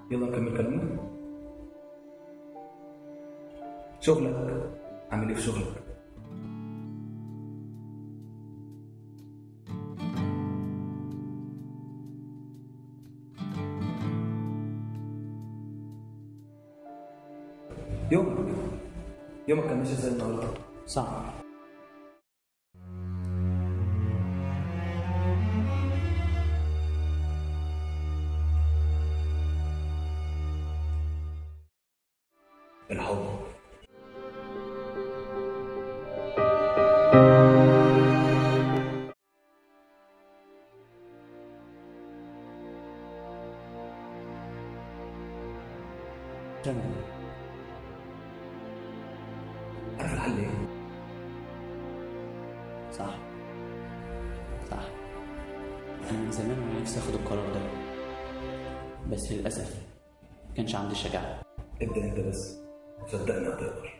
يلا نكمل كلامنا شغلك عامل ايه في شغلك يومك يومك كان ماشي ازاي النهارده صعب الحب تمام عارف الحل ايه صح صح انا من زمان وانا نفسي اخد القرار ده بس للاسف كانش عندي الشجاعه ابدا انت بس صدقني هتقدر